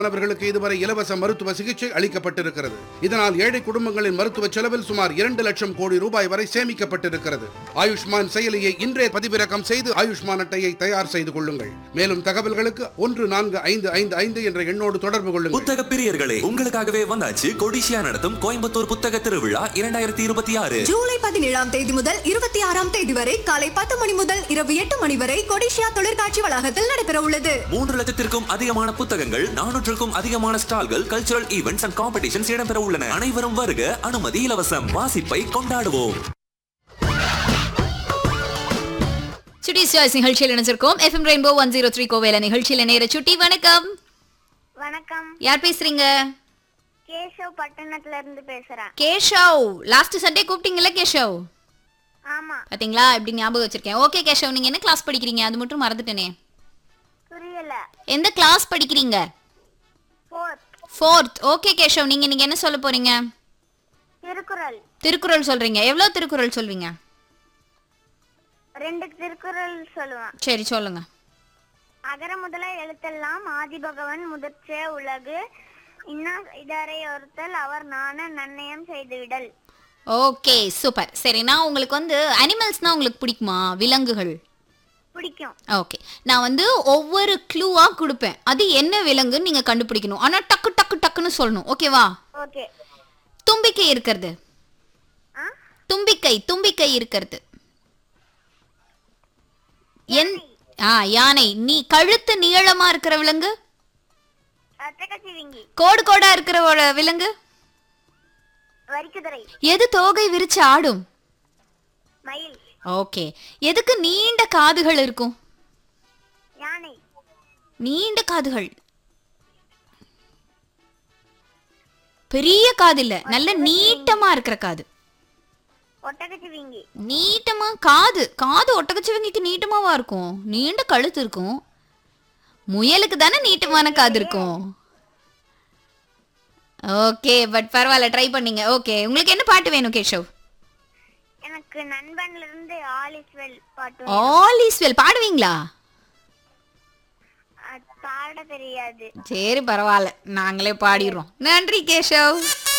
மாணவர்களுக்கு இதுவரை இலவச மருத்துவ சிகிச்சை அளிக்கப்பட்டிருக்கிறது இதனால் ஏழை குடும்பங்களின் மருத்துவ செலவில் சுமார் இரண்டு லட்சம் கோடி ரூபாய் வரை சேமிக்கப்பட்டிருக்கிறது ஆயுஷ்மான் செயலியை இன்றே பதிவிறக்கம் செய்து ஆயுஷ்மான் அட்டையை தயார் செய்து கொள்ளுங்கள் மேலும் தகவல்களுக்கு ஒன்று நான்கு ஐந்து ஐந்து ஐந்து என்ற எண்ணோடு தொடர்பு கொள்ளுங்கள் புத்தக பிரியர்களே உங்களுக்காகவே வந்தாச்சு கொடிஷியா நடத்தும் கோயம்புத்தூர் புத்தக திருவிழா இரண்டாயிரத்தி இருபத்தி ஆறு ஜூலை பதினேழாம் தேதி முதல் இருபத்தி ஆறாம் தேதி வரை காலை பத்து மணி முதல் இரவு எட்டு மணி வரை கொடிஷியா தொழிற்காட்சி வளாகத்தில் நடைபெற உள்ளது மூன்று லட்சத்திற்கும் அதிகமான புத்தகங்கள் நானூற்றுக்கும் அதிகமான ஸ்டால்கள் கல்ச்சுரல் ஈவெண்ட்ஸ் அண்ட் காம்படிஷன்ஸ் இடம்பெற உள்ளன அனைவரும் வருக அனுமதி இலவசம் வாசிப்பை கொண்டாடுவோம் சுட்டி சாய்ஸ் நிகழ்ச்சியில் இணைஞ்சிருக்கோம் FM rainbow one zero three கோவேல நிகழ்ச்சியில் நேர சுட்டி வணக்கம் வணக்கம் யார் பேசுறீங்க கேசவ் பட்டணத்துல இருந்து பேசுறேன் கேஷவ் லாஸ்ட் சண்டே கூப்பிட்டீங்கல்ல கேஷவ் ஆமா பாத்தீங்களா இப்படி ஞாபகம் வச்சிருக்கேன் ஓகே கேஷவ் நீங்க என்ன கிளாஸ் படிக்கிறீங்க அது மட்டும் மறந்துட்டேனே புரியல எந்த கிளாஸ் படிக்கிறீங்க ஃபோர்த் ஃபோர்த் ஓகே கேஷவ் நீங்க நீங்க என்ன சொல்ல போறீங்க திருக்குறள் திருக்குறள் சொல்றீங்க எவ்வளவு திருக்குறள் சொல்வீங்க ரெண்டு திருக்குறள் சொல்லுவேன் சரி சொல்லுங்க அகர முதல எழுத்தெல்லாம் ஆதிபகவன் முதற்றே உலகு இன்னா இதரை ஒருத்தல் அவர் நாண நன்னயம் செய்துவிடல் ஓகே சூப்பர் சரி நான் உங்களுக்கு வந்து அனிமல்ஸ்னா உங்களுக்கு பிடிக்குமா விலங்குகள் பிடிக்கும் ஓகே நான் வந்து ஒவ்வொரு க்ளூவா கொடுப்பேன் அது என்ன விலங்குன்னு நீங்க கண்டுபிடிக்கணும் ஆனா டக்கு டக்கு டக்குன்னு சொல்லணும் ஓகேவா ஓகே தும்பிக்கை இருக்கிறது ஆ தும்பிக்கை தும்பிக்கை இருக்கிறது என் ஆ யானை நீ கழுத்து நீளமா இருக்கிற விலங்கு அத்தகச்சிவிங்கி கோடு கோடா இருக்கிற ஒரு விலங்கு வரிக்குதிரை எது தோகை விரிச்சு ஆடும் மயில் ஓகே எதுக்கு நீண்ட காதுகள் இருக்கும் யானை நீண்ட காதுகள் பெரிய காது இல்ல நல்ல நீட்டமா இருக்கிற காது ஒட்டகச்சிவிங்கி நீட்டமா காது காது ஒட்டகச்சிவங்கிக்கு நீட்டமாவா இருக்கும் நீண்ட கழுத்து இருக்கும் முயலுக்கு தானே நீட்டமான காது இருக்கும் ஓகே பட் பரவாயில்ல ட்ரை பண்ணீங்க ஓகே உங்களுக்கு என்ன பாட்டு வேணும் கேஷவ் எனக்கு நண்பன்ல இருந்து ஆல் இஸ் வெல் பாட்டு ஆல் இஸ் வெல் பாடுவீங்களா அது பாட தெரியாது சரி பரவாயில்ல நாங்களே பாடிடுறோம் நன்றி கேஷவ்